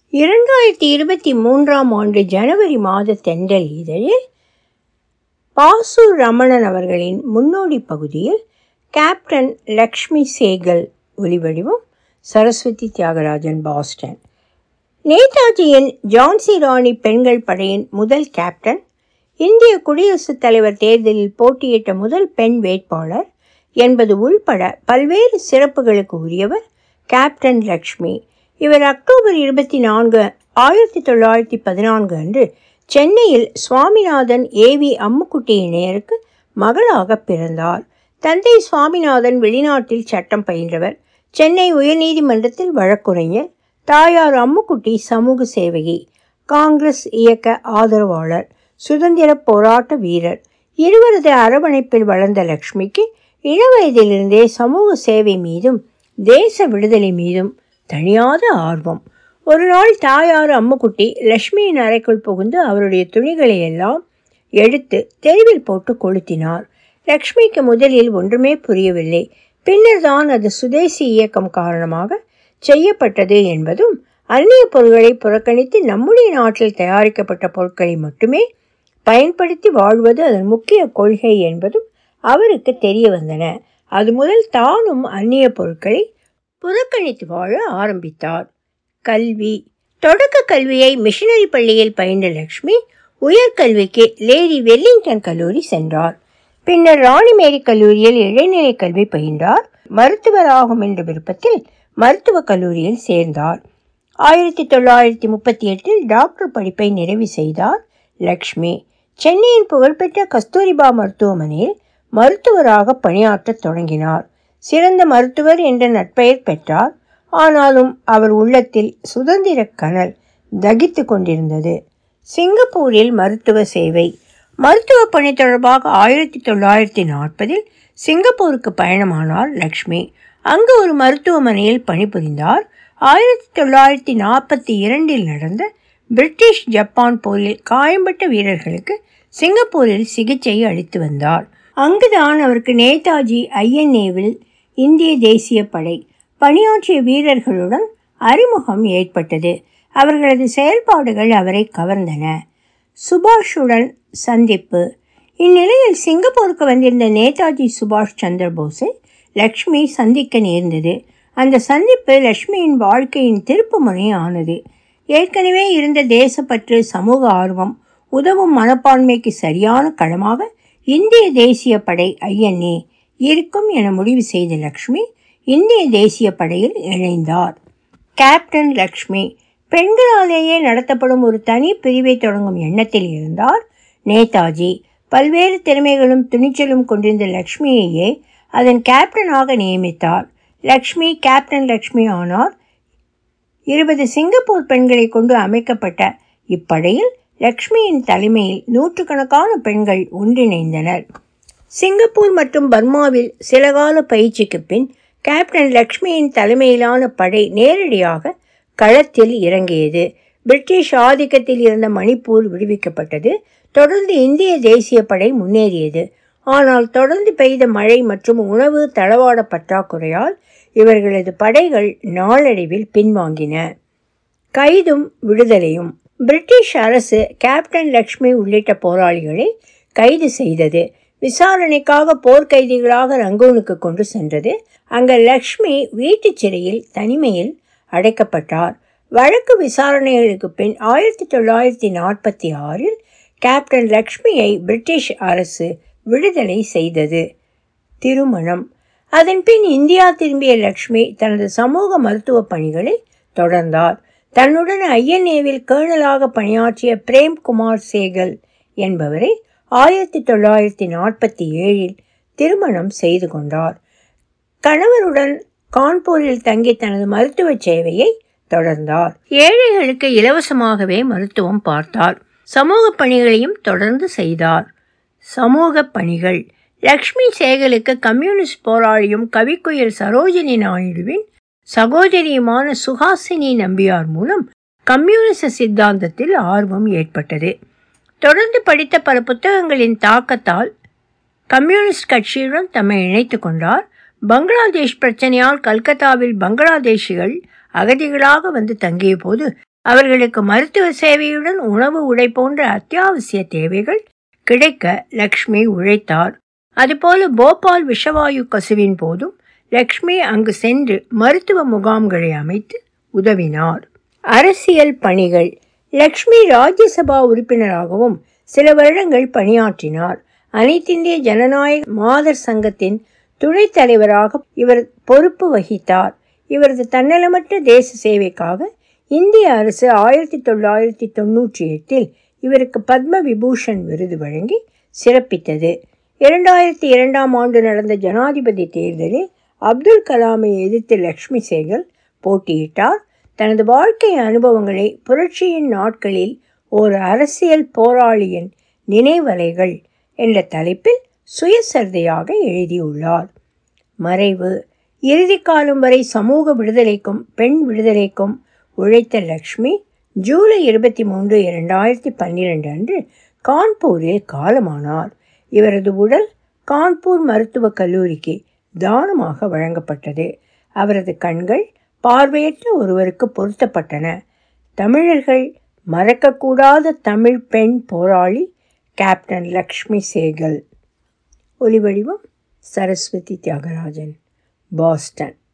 இரண்டாயிரத்தி இருபத்தி மூன்றாம் ஆண்டு ஜனவரி மாத தென்றல் இதழில் பாசு ரமணன் அவர்களின் முன்னோடி பகுதியில் கேப்டன் லக்ஷ்மி சேகல் ஒலிவடிவம் சரஸ்வதி தியாகராஜன் பாஸ்டன் நேதாஜியின் ஜான்சி ராணி பெண்கள் படையின் முதல் கேப்டன் இந்திய குடியரசுத் தலைவர் தேர்தலில் போட்டியிட்ட முதல் பெண் வேட்பாளர் என்பது உள்பட பல்வேறு சிறப்புகளுக்கு உரியவர் கேப்டன் லக்ஷ்மி இவர் அக்டோபர் இருபத்தி நான்கு ஆயிரத்தி தொள்ளாயிரத்தி பதினான்கு அன்று சென்னையில் சுவாமிநாதன் ஏவி அம்முக்குட்டி இணையருக்கு மகளாக பிறந்தார் தந்தை சுவாமிநாதன் வெளிநாட்டில் சட்டம் பயின்றவர் சென்னை உயர்நீதிமன்றத்தில் வழக்குரைஞர் தாயார் அம்முக்குட்டி சமூக சேவகி காங்கிரஸ் இயக்க ஆதரவாளர் சுதந்திர போராட்ட வீரர் இருவரது அரவணைப்பில் வளர்ந்த லக்ஷ்மிக்கு இளவயதிலிருந்தே சமூக சேவை மீதும் தேச விடுதலை மீதும் தனியாத ஆர்வம் ஒரு நாள் தாயார் அம்முக்குட்டி லக்ஷ்மியின் அறைக்குள் புகுந்து அவருடைய துணிகளை எல்லாம் எடுத்து தெருவில் போட்டு கொளுத்தினார் லக்ஷ்மிக்கு முதலில் ஒன்றுமே புரியவில்லை பின்னர் தான் அது சுதேசி இயக்கம் காரணமாக செய்யப்பட்டது என்பதும் அந்நிய பொருட்களை புறக்கணித்து நம்முடைய நாட்டில் தயாரிக்கப்பட்ட பொருட்களை மட்டுமே பயன்படுத்தி வாழ்வது அதன் முக்கிய கொள்கை என்பதும் அவருக்கு தெரிய வந்தன அது முதல் தானும் அந்நிய பொருட்களை புறக்கணித்து வாழ ஆரம்பித்தார் கல்வி தொடக்க கல்வியை மிஷனரி பள்ளியில் பயின்ற லக்ஷ்மி உயர்கல்விக்கு லேடி வெல்லிங்டன் கல்லூரி சென்றார் பின்னர் ராணிமேரி கல்லூரியில் இடைநிலை கல்வி பயின்றார் மருத்துவராகும் என்ற விருப்பத்தில் மருத்துவக் கல்லூரியில் சேர்ந்தார் ஆயிரத்தி தொள்ளாயிரத்தி முப்பத்தி எட்டில் டாக்டர் படிப்பை நிறைவு செய்தார் லக்ஷ்மி சென்னையின் புகழ்பெற்ற கஸ்தூரிபா மருத்துவமனையில் மருத்துவராக பணியாற்றத் தொடங்கினார் சிறந்த மருத்துவர் என்ற நட்பெயர் பெற்றார் ஆனாலும் அவர் உள்ளத்தில் சுதந்திர கனல் தகித்து கொண்டிருந்தது சிங்கப்பூரில் மருத்துவ சேவை மருத்துவ பணி தொடர்பாக ஆயிரத்தி தொள்ளாயிரத்தி நாற்பதில் சிங்கப்பூருக்கு பயணமானார் லக்ஷ்மி அங்கு ஒரு மருத்துவமனையில் பணிபுரிந்தார் ஆயிரத்தி தொள்ளாயிரத்தி நாற்பத்தி இரண்டில் நடந்த பிரிட்டிஷ் ஜப்பான் போரில் காயம்பட்ட வீரர்களுக்கு சிங்கப்பூரில் சிகிச்சை அளித்து வந்தார் அங்குதான் அவருக்கு நேதாஜி ஐஎன்ஏவில் இந்திய தேசிய படை பணியாற்றிய வீரர்களுடன் அறிமுகம் ஏற்பட்டது அவர்களது செயல்பாடுகள் அவரை கவர்ந்தன சுபாஷுடன் சந்திப்பு இந்நிலையில் சிங்கப்பூருக்கு வந்திருந்த நேதாஜி சுபாஷ் சந்திர போஸை லக்ஷ்மி சந்திக்க நேர்ந்தது அந்த சந்திப்பு லக்ஷ்மியின் வாழ்க்கையின் திருப்புமுனை ஆனது ஏற்கனவே இருந்த தேசப்பற்று சமூக ஆர்வம் உதவும் மனப்பான்மைக்கு சரியான களமாக இந்திய தேசிய படை ஐஎன்ஏ இருக்கும் என முடிவு செய்த லக்ஷ்மி இந்திய தேசிய படையில் இணைந்தார் கேப்டன் லக்ஷ்மி பெண்களாலேயே நடத்தப்படும் ஒரு தனி பிரிவை தொடங்கும் எண்ணத்தில் இருந்தார் நேதாஜி பல்வேறு திறமைகளும் துணிச்சலும் கொண்டிருந்த லக்ஷ்மியையே அதன் கேப்டனாக நியமித்தார் லக்ஷ்மி கேப்டன் லக்ஷ்மி ஆனார் இருபது சிங்கப்பூர் பெண்களை கொண்டு அமைக்கப்பட்ட இப்படையில் லக்ஷ்மியின் தலைமையில் நூற்றுக்கணக்கான பெண்கள் ஒன்றிணைந்தனர் சிங்கப்பூர் மற்றும் பர்மாவில் சில கால பயிற்சிக்கு பின் கேப்டன் லக்ஷ்மியின் தலைமையிலான படை நேரடியாக களத்தில் இறங்கியது பிரிட்டிஷ் ஆதிக்கத்தில் இருந்த மணிப்பூர் விடுவிக்கப்பட்டது தொடர்ந்து இந்திய தேசிய படை முன்னேறியது ஆனால் தொடர்ந்து பெய்த மழை மற்றும் உணவு தளவாட பற்றாக்குறையால் இவர்களது படைகள் நாளடைவில் பின்வாங்கின கைதும் விடுதலையும் பிரிட்டிஷ் அரசு கேப்டன் லக்ஷ்மி உள்ளிட்ட போராளிகளை கைது செய்தது விசாரணைக்காக போர்க்கைதிகளாக ரங்கூனுக்கு கொண்டு சென்றது அங்க லக்ஷ்மி வீட்டுச் சிறையில் தனிமையில் அடைக்கப்பட்டார் வழக்கு விசாரணைகளுக்கு பின் ஆயிரத்தி தொள்ளாயிரத்தி நாற்பத்தி ஆறில் கேப்டன் லக்ஷ்மியை பிரிட்டிஷ் அரசு விடுதலை செய்தது திருமணம் அதன் பின் இந்தியா திரும்பிய லக்ஷ்மி தனது சமூக மருத்துவ பணிகளை தொடர்ந்தார் தன்னுடன் ஐஎன்ஏவில் கேர்னலாக பணியாற்றிய பிரேம்குமார் சேகல் என்பவரை ஆயிரத்தி தொள்ளாயிரத்தி நாற்பத்தி ஏழில் திருமணம் செய்து கொண்டார் கணவருடன் கான்பூரில் தங்கி தனது மருத்துவ சேவையை தொடர்ந்தார் ஏழைகளுக்கு இலவசமாகவே மருத்துவம் பார்த்தார் சமூக பணிகளையும் தொடர்ந்து செய்தார் சமூக பணிகள் லக்ஷ்மி சேகலுக்கு கம்யூனிஸ்ட் போராளியும் கவிக்குயில் சரோஜினி நாயுடுவின் சகோதரியுமான சுஹாசினி நம்பியார் மூலம் கம்யூனிச சித்தாந்தத்தில் ஆர்வம் ஏற்பட்டது தொடர்ந்து படித்த பல புத்தகங்களின் தாக்கத்தால் கம்யூனிஸ்ட் கட்சியுடன் தம்மை இணைத்து கொண்டார் பங்களாதேஷ் பிரச்சனையால் கல்கத்தாவில் பங்களாதேஷிகள் அகதிகளாக வந்து தங்கிய போது அவர்களுக்கு மருத்துவ சேவையுடன் உணவு உடை போன்ற அத்தியாவசிய தேவைகள் கிடைக்க லக்ஷ்மி உழைத்தார் அதுபோல போபால் விஷவாயு கசிவின் போதும் லக்ஷ்மி அங்கு சென்று மருத்துவ முகாம்களை அமைத்து உதவினார் அரசியல் பணிகள் லக்ஷ்மி ராஜ்யசபா உறுப்பினராகவும் சில வருடங்கள் பணியாற்றினார் அனைத்திந்திய ஜனநாயக மாதர் சங்கத்தின் துணைத் தலைவராக இவர் பொறுப்பு வகித்தார் இவரது தன்னலமற்ற தேச சேவைக்காக இந்திய அரசு ஆயிரத்தி தொள்ளாயிரத்தி தொண்ணூற்றி எட்டில் இவருக்கு பத்ம விபூஷன் விருது வழங்கி சிறப்பித்தது இரண்டாயிரத்தி இரண்டாம் ஆண்டு நடந்த ஜனாதிபதி தேர்தலில் அப்துல் கலாமை எதிர்த்து லக்ஷ்மி சேகல் போட்டியிட்டார் தனது வாழ்க்கை அனுபவங்களை புரட்சியின் நாட்களில் ஒரு அரசியல் போராளியின் நினைவலைகள் என்ற தலைப்பில் சுயசரிதையாக எழுதியுள்ளார் மறைவு இறுதி காலம் வரை சமூக விடுதலைக்கும் பெண் விடுதலைக்கும் உழைத்த லக்ஷ்மி ஜூலை இருபத்தி மூன்று இரண்டாயிரத்தி பன்னிரண்டு அன்று கான்பூரில் காலமானார் இவரது உடல் கான்பூர் மருத்துவக் கல்லூரிக்கு தானமாக வழங்கப்பட்டது அவரது கண்கள் பார்வையற்ற ஒருவருக்கு பொருத்தப்பட்டன தமிழர்கள் மறக்கக்கூடாத தமிழ் பெண் போராளி கேப்டன் லக்ஷ்மி சேகல் ஒலிவடிவம் சரஸ்வதி தியாகராஜன் பாஸ்டன்